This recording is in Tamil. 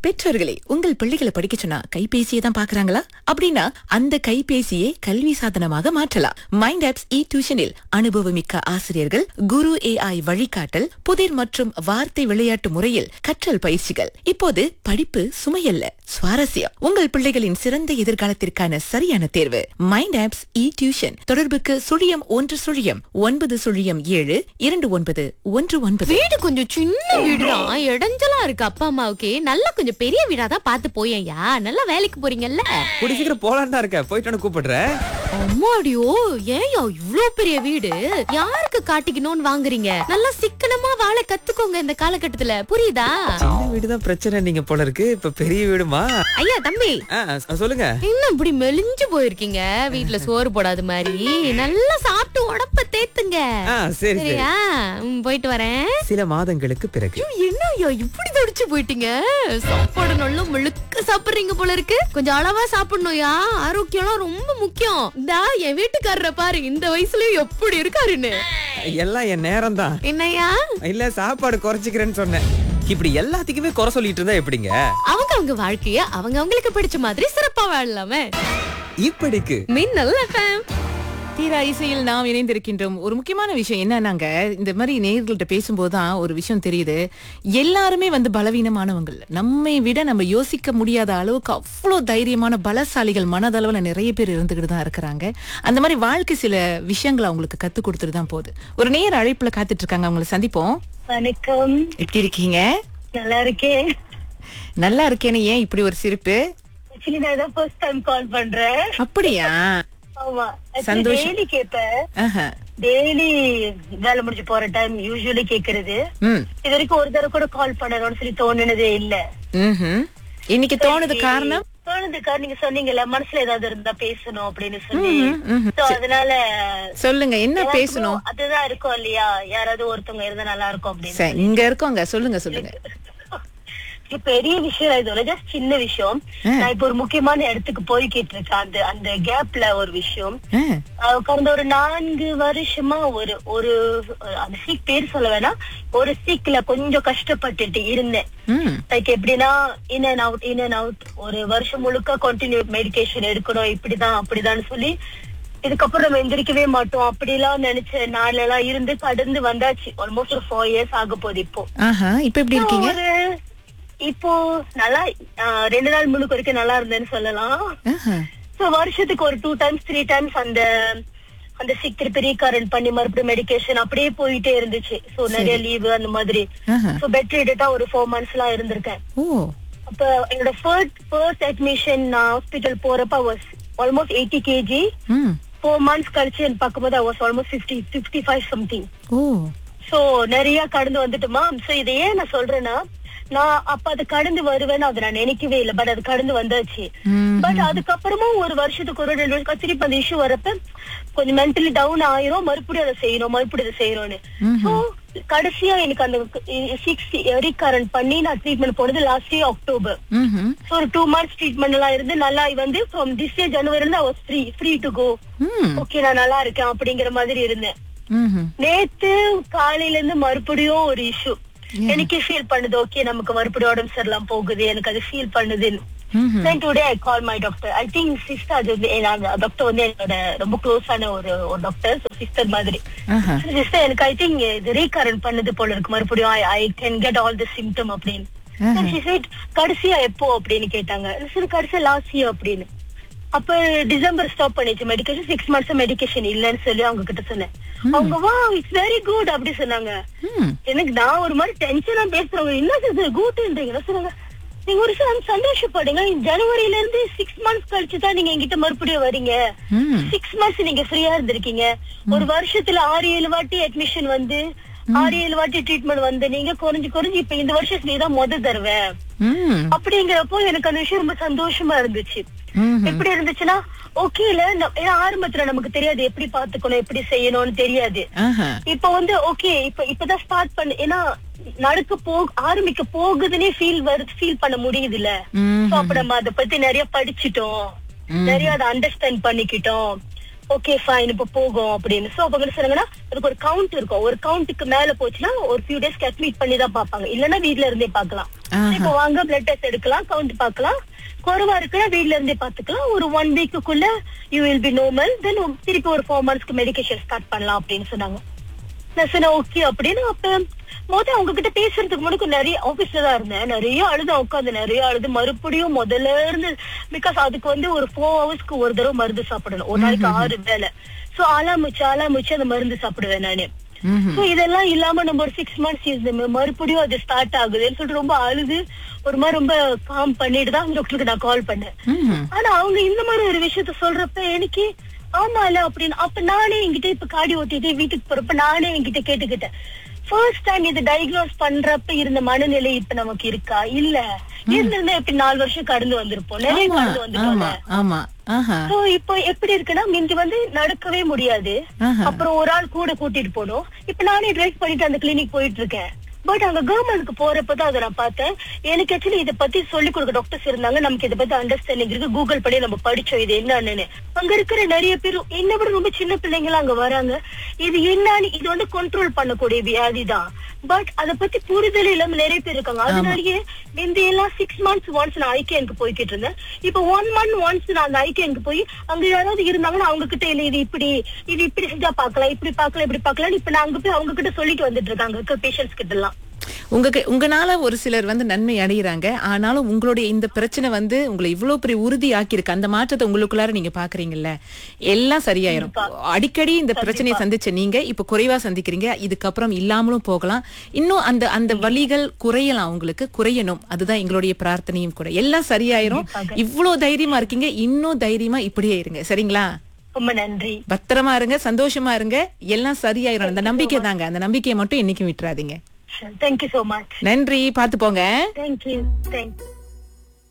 பெற்றோர்களே உங்கள் பிள்ளைகளை படிக்க சொன்னா கைபேசியை தான் பாக்குறாங்களா அப்படின்னா அந்த கைபேசியை கல்வி சாதனமாக மாற்றலாம் மைண்ட் ஆப்ஸ் இ டியூஷனில் அனுபவமிக்க ஆசிரியர்கள் குரு ஏஐ வழிகாட்டல் புதிர் மற்றும் வார்த்தை விளையாட்டு முறையில் கற்றல் பயிற்சிகள் இப்போது படிப்பு சுமையல்ல சுவாரஸ்யம் உங்கள் பிள்ளைகளின் சிறந்த எதிர்காலத்திற்கான சரியான தேர்வு மைண்ட் ஆப்ஸ் இ டியூஷன் தொடர்புக்கு சுழியம் ஒன்று சுழியம் ஒன்பது சுழியம் ஏழு இரண்டு ஒன்பது ஒன்று ஒன்பது வீடு கொஞ்சம் சின்ன வீடுதான் இடைஞ்சலா இருக்கு அப்பா அம்மாவுக்கு நல்லா கொஞ்சம் பெரிய வீடா தான் பார்த்து போயேன்யா நல்லா வேலைக்கு போறீங்கல்ல கூடி சீக்கிரம் போலான்னு தான் இருக்கேன் போயிட்டு கூப்பிடுறேன் அம்மாடியோ ஏன்யா இவ்ளோ பெரிய வீடு யாருக்கு காட்டிக்கணும்னு வாங்குறீங்க நல்லா சிக்கனமா வாழ கத்துக்கோங்க இந்த காலகட்டத்துல புரியுதா சின்ன வீடு தான் பிரச்சனை நீங்க போல இருக்கு இப்ப பெரிய வீடுமா ஐயா தம்பி ஆ, சொல்லுங்க என்ன இப்படி மெலிஞ்சு போயிருக்கீங்க வீட்ல சோறு போடாத மாதிரி நல்லா சாப்பிட்டு உடம்ப தேத்துங்க ஆ சரி சரி சரியா ம், போயிட்டு வரேன் சில மாதங்களுக்கு பிறகு என்ன ஐயா இப்படி தடிச்சு போயிட்டீங்க சாப்பாடு நல்லா முழுக்க சாப்பிடுறீங்க போல இருக்கு கொஞ்சம் அளவா சாப்பிடணும்யா ஆரோக்கியம்லாம் ரொம்ப முக்கியம் இந்தா என் வீட்டுக்காரரை பாரு இந்த வயசுலயும் எப்படி இருக்காருன்னு எல்லாம் என் நேரம் தான் என்னய்யா இல்ல சாப்பாடு குறைச்சிக்கிறேன்னு சொன்னேன் இப்படி எல்லாத்துக்குமே குறை சொல்லிட்டு இருந்தா எப்படிங்க அவங்க அவங்க வாழ்க்கைய அவங்க அவங்களுக்கு பிடிச்ச மாதிரி சிறப்பா வாழலாமே இப்படிக்கு மின்னல் எஃப்எம் தீரா இசையில் நாம் இணைந்திருக்கின்றோம் ஒரு முக்கியமான விஷயம் என்னன்னாங்க இந்த மாதிரி நேர்கள்ட்ட பேசும்போது தான் ஒரு விஷயம் தெரியுது எல்லாருமே வந்து பலவீனமானவங்க இல்ல. நம்மை விட நம்ம யோசிக்க முடியாத அளவுக்கு அவ்வளோ தைரியமான பலசாலிகள் மனதளவுல நிறைய பேர் இருந்துகிட்டு தான் இருக்கிறாங்க அந்த மாதிரி வாழ்க்கை சில விஷயங்களை அவங்களுக்கு கத்து கொடுத்துட்டு தான் போகுது ஒரு நேர் அழைப்புல காத்துட்டு இருக்காங்க அவங்களை சந்திப்போம் வணக்கம் எப்படி இருக்கீங்க நல்லா இருக்கேன் நல்லா இருக்கேன்னு ஏன் இப்படி ஒரு சிரிப்பு ஆக்சுவலி நான் தான் ஃபர்ஸ்ட் டைம் கால் பண்றேன் அப்படியா ஆமா சந்தோஷம். டெய்லி கேட்பேன் ஆஹா. டெய்லி வேலை முடிஞ்சு போற டைம் யூஸ்வலி கேக்குறது ம் இது வரைக்கும் ஒரு தடவை கூட கால் பண்ணணும்னு சொல்லி தோணுனதே இல்ல ம்ஹும். இன்னைக்கு தோணுது காரணம் தோணுதுக்கா நீங்க சொன்னீங்கல்ல மனசுல ஏதாவது இருந்தா பேசணும் அப்படின்னு சொல்லி ம்ஹும், ம்ஹும். So, அதனால சொல்லுங்க என்ன எல்லாருக்கும் பேசணும் அதுதான் இருக்கும் இல்லையா யாராவது ஒருத்தவங்க இருந்தா நல்லா இருக்கும் அப்படின்னு சரி இங்க இருக்கோங்க சொல்லுங்க சொல்லுங்க இது பெரிய விஷயம் இது ஜஸ்ட் சின்ன விஷயம் ஆ. நான் இப்ப ஒரு முக்கியமான இடத்துக்கு போய்கிட்டு இருக்கேன் அந்த அந்த கேப்ல ஒரு விஷயம் ஆ, அஹ் கடந்த ஒரு நான்கு வருஷமா ஒரு ஒரு அந்த சீக் பேர் சொல்ல வேணாம் ஒரு சீக்ல கொஞ்சம் கஷ்டப்பட்டுட்டு இருந்தேன் ம், லைக் எப்படின்னா in and out in and out ஒரு வருஷம் முழுக்க கண்டினியூ மெடிகேஷன் எடுக்கணும் இப்படிதான் அப்படிதான் சொல்லி இதுக்கப்புறம் நம்ம எந்திரிக்கவே மாட்டோம் அப்படிலாம் நினைச்ச நாள்ல எல்லாம் இருந்து கடந்து வந்தாச்சு ஆல்மோஸ்ட் ஒரு ஃபோர் இயர்ஸ் ஆக போகுது இப்போ ஆஹா இப்ப எப்படி இருக்கீங்க ஒரு இப்போ நல்லா ஆஹ் ரெண்டு நாள் முழுக்க வரைக்கும் நல்லா இருந்தேன்னு சொல்லலாம் ஆஹா, சோ வருஷத்துக்கு ஒரு டூ டைம்ஸ் த்ரீ டைம்ஸ் அந்த அந்த சிக் திருப்பி ரீகாரண்ட் பண்ணி மறுபடியும் மெடிகேஷன் அப்படியே போயிட்டே இருந்துச்சு சோ நிறைய லீவு அந்த மாதிரி ஆஹா. சோ பெட் ரிடேட்டா ஒரு ஃபோர் மந்த்ஸ் எல்லாம் இருந்திருக்கேன் ஓ அப்ப என்னோட ஃபர்ஸ்ட் ஃபர்ஸ்ட் அட்மிஷன் நான் ஹாஸ்பிட்டல் போறப்ப வாஸ் ஆல்மோஸ்ட் எயிட்டி கேஜி ம் ஃபோர் மந்த்ஸ் கழிச்சு எனக்கு பார்க்கும்போது was almost fifty fifty five something ஓ சோ நிறைய கடந்து வந்துட்டுமா சோ இதை ஏன் நான் சொல்றேன்னா நான் அப்ப அது கடந்து வருவேன்னு அதை நான் நினைக்கவே இல்லை பட் அது கடந்து வந்தாச்சு ம், பட் அதுக்கப்புறமும் ஒரு வருஷத்துக்கு ஒரு ரெண்டு வருஷம் திருப்பி அந்த இஷ்யூ வரப்ப கொஞ்சம் மென்டலி டவுன் ஆயிரும் மறுபடியும் அதை செய்யணும் மறுபடியும் அதை செய்யணும்னு சோ கடைசியா எனக்கு அந்த சிக்ஸ் ரீகரண்ட் பண்ணி நான் ட்ரீட்மெண்ட் போனது லாஸ்ட் இயர் அக்டோபர் ம்ஹும். சோ ஒரு டூ மந்த்ஸ் ட்ரீட்மெண்ட் எல்லாம் இருந்து நல்லா வந்து ஃப்ரம் திஸ் இயர் ஜனவரி இருந்து I was free free to go ம், ஓகே நான் நல்லா இருக்கேன் அப்படிங்கிற மாதிரி இருந்தேன் ம்ஹும். நேத்து காலையில இருந்து மறுபடியும் ஒரு இஷ்யூ எனக்கு ஃபீல் பண்ணுது ஓகே நமக்கு மறுபடியும் உடம்பு சரியில்லாம போகுது எனக்கு அது ஃபீல் பண்ணுதுன்னு ம்ஹும். then today I call my doctor. I think sister அது வந்து என்ன- டாக்டர் வந்து என்னோட ரொம்ப க்ளோஸான ஒரு ஒரு டாக்டர் சிஸ்டர் மாதிரி ஆஹா. சிஸ்டர் எனக்கு ஐ திங்க் இது ரீகரண்ட் பண்ணது போல இருக்கு மறுபடியும் I can get all the symptom அப்படின்னு ஆஹா. Then she said, கடைசியா எப்போ அப்படின்னு கேட்டாங்க சரி கடைசியா லாஸ்ட் இயர் அப்படின்னு அப்ப டிசம்பர் ஸ்டாப் பண்ணிச்சு மெடிக்கேஷன் சிக்ஸ் மந்த்ஸ் மெடிக்கேஷன் இல்லன்னு சொல்லி அவங்க கிட்ட சொன்னேன் அவங்க வா இட்ஸ் வெரி குட் அப்படி சொன்னாங்க ம், எனக்கு நான் ஒரு மாதிரி டென்ஷனா பேசுறவங்க என்ன சொல்றது கூட்டுன்றீங்க சொன்னாங்க நீங்க ஒரு சில சந்தோஷப்படுங்க ஜனவரில இருந்து சிக்ஸ் மந்த்ஸ் கழிச்சு தான் நீங்க என்கிட்ட மறுபடியும் வரீங்க ம். சிக்ஸ் மந்த்ஸ் நீங்க ஃப்ரீயா இருந்திருக்கீங்க ஒரு வருஷத்துல ஆறு ஏழு வாட்டி அட்மிஷன் வந்து ஆறு ஏழு வாட்டி ட்ரீட்மெண்ட் வந்து நீங்க குறைஞ்சு குறைஞ்சு இப்ப இந்த வருஷம் நீ தான் முத தருவ ம், அப்படிங்கிறப்போ எனக்கு அந்த விஷயம் ரொம்ப சந்தோஷமா இருந்துச்சு ம்ஹும். எப்படி இருந்துச்சுன்னா ஓகேல ஏன்னா ஆரம்பத்துல நமக்கு தெரியாது எப்படி பாத்துக்கணும் எப்படி செய்யணும்னு தெரியாது ஆஹா. இப்ப வந்து ஓகே இப்ப இப்பதான் ஸ்டார்ட் பண்ணு ஏன்னா நடக்க போ ஆரம்பிக்க போகுதுன்னே ஃபீல் வருது ஃபீல் பண்ண முடியுது இல்ல ம்ஹும். சோ அப்ப நம்ம அதை பத்தி நிறைய படிச்சிட்டோம் நிறைய அதை அண்டர்ஸ்டாண்ட் பண்ணிக்கிட்டோம் ஓகே ஃபைன் இப்ப போகும் அப்படின்னு சோ அப்ப என்ன சொன்னாங்கன்னா அதுக்கு ஒரு கவுண்ட் இருக்கும் ஒரு கவுண்ட்டுக்கு மேல போச்சுன்னா ஒரு ஃபியூ டேஸ்க்கு அட்மிட் பண்ணி தான் பாப்பாங்க இல்லன்னா வீட்ல இருந்தே பார்க்கலாம் இப்போ வாங்க பிளட் டெஸ்ட் எடுக்கலாம் கவுண்ட் பார்க்கலாம் குறைவா இருக்குன்னா வீட்ல இருந்தே பாத்துக்கலாம் ஒரு ஒன் வீக்குக்குள்ள you will be normal then திருப்பி ஒரு ஃபோர் மந்த்ஸ்க்கு மெடிகேஷன் ஸ்டார்ட் பண்ணலாம் அப்படின்னு சொன்னாங்க நான் சொன்னேன் ஓகே அப்படின்னு அப்ப மொத அவங்க கிட்ட பேசுறதுக்கு முன்னாடி நிறைய ஆபீஸ்ல தான் இருந்தேன் நிறைய அழுது உட்காந்து நிறைய அழுது மறுபடியும் முதல்ல இருந்து பிகாஸ் அதுக்கு வந்து ஒரு ஃபோர் ஹவர்ஸ்க்கு ஒரு தடவை மருந்து சாப்பிடணும் ஒரு நாளைக்கு ஆறு வேலை சோ ஆளாமுச்சு ஆளாமுச்சு அந்த மருந்து சாப்பிடுவேன் நானு சோ இதெல்லாம் இல்லாம நம்ம ஒரு சிக்ஸ் மந்த்ஸ் இருந்தோம் மறுபடியும் அது ஸ்டார்ட் ஆகுதுன்னு சொல்லிட்டு ரொம்ப அழுது ஒரு மாதிரி ரொம்ப காம் பண்ணிட்டு தான் டாக்டருக்கு நான் கால் பண்ணேன் ஆனா அவங்க இந்த மாதிரி ஒரு விஷயத்த சொல்றப்ப எனக்கு ஆமால அப்படின்னு அப்ப நானே என்கிட்ட இப்ப காடி ஓட்டிட்டு வீட்டுக்கு போறப்ப நானே என்கிட்ட கேட்டுக்கிட்டேன் ஃபர்ஸ்ட் டைம் இது டயக்னோஸ் பண்றப்ப இருந்த மனநிலை இப்ப நமக்கு இருக்கா இல்ல இருந்திருந்தா இப்படி நாலு வருஷம் கடந்து வந்திருப்போம் நிறைய ஆமா கடந்து வந்துட்டோம்ல ஆமா ஆமா ஆஹா சோ இப்போ எப்படி இருக்குன்னா மிந்தி வந்து நடக்கவே முடியாது ஆஹா. அப்புறம் ஒரு ஆள் கூட கூட்டிட்டு போனோம் இப்ப நானே டிரைவ் பண்ணிட்டு அந்த கிளினிக் போயிட்டு இருக்கேன் பட் அங்க கவர்மெண்ட்க்கு போறப்பதான் அதை நான் பார்த்தேன் எனக்கு ஆக்சுவலி இதை பத்தி சொல்லி கொடுக்க டாக்டர்ஸ் இருந்தாங்க நமக்கு இதை பத்தி அண்டர்ஸ்டாண்டிங் இருக்கு கூகுள் பண்ணி நம்ம படிச்சோம் இது என்னன்னு அங்க இருக்கிற நிறைய பேர் என்ன விட ரொம்ப சின்ன பிள்ளைங்க எல்லாம் அங்க வராங்க இது என்னன்னு இது வந்து கண்ட்ரோல் பண்ணக்கூடிய வியாதி தான் பட் அத பத்தி புரிதல் இல்லாம நிறைய பேர் இருக்காங்க அதனாலயே இந்த எல்லாம் சிக்ஸ் மந்த்ஸ் ஒன்ஸ் நான் ஐக்கியனுக்கு போய்கிட்டு இருந்தேன் இப்ப ஒன் மந்த் ஒன்ஸ் நான் அந்த ஐக்கியனுக்கு போய் அங்க யாராவது இருந்தாங்கன்னா அவங்க கிட்ட இல்ல இது இப்படி இது இப்படி செஞ்சா பாக்கலாம் இப்படி பாக்கலாம் இப்படி பாக்கலாம் இப்ப நான் அங்க போய் அவங்க கிட்ட சொல்லிட்டு வந்துட்டு இருக்காங்க இருக்க பேஷண்ட்ஸ் கிட்ட எல்லாம் உங்க உங்கனால ஒரு சிலர் வந்து நன்மை அடைகிறாங்க ஆனாலும் உங்களுடைய இந்த பிரச்சனை வந்து உங்களை இவ்வளவு பெரிய உறுதி ஆக்கியிருக்கு அந்த மாற்றத்தை உங்களுக்குள்ளார நீங்க பாக்குறீங்கல்ல எல்லாம் சரியாயிரும் அடிக்கடி இந்த பிரச்சனையை சந்திச்ச நீங்க இப்ப குறைவா சந்திக்கிறீங்க இதுக்கப்புறம் இல்லாமலும் போகலாம் இன்னும் அந்த அந்த வலிகள் குறையலாம் உங்களுக்கு குறையணும் அதுதான் எங்களுடைய பிரார்த்தனையும் கூட எல்லாம் சரியாயிரும் இவ்வளவு தைரியமா இருக்கீங்க இன்னும் தைரியமா இப்படியே இருங்க சரிங்களா ரொம்ப நன்றி பத்திரமா இருங்க சந்தோஷமா இருங்க எல்லாம் சரியாயிரும் அந்த நம்பிக்கை தாங்க அந்த நம்பிக்கையை மட்டும் என்னைக்கும் விட்டுறாதீங்க தேங்க்யூ சோ மச் நன்றி பாத்து போங்க தேங்க்யூ தேங்க்யூ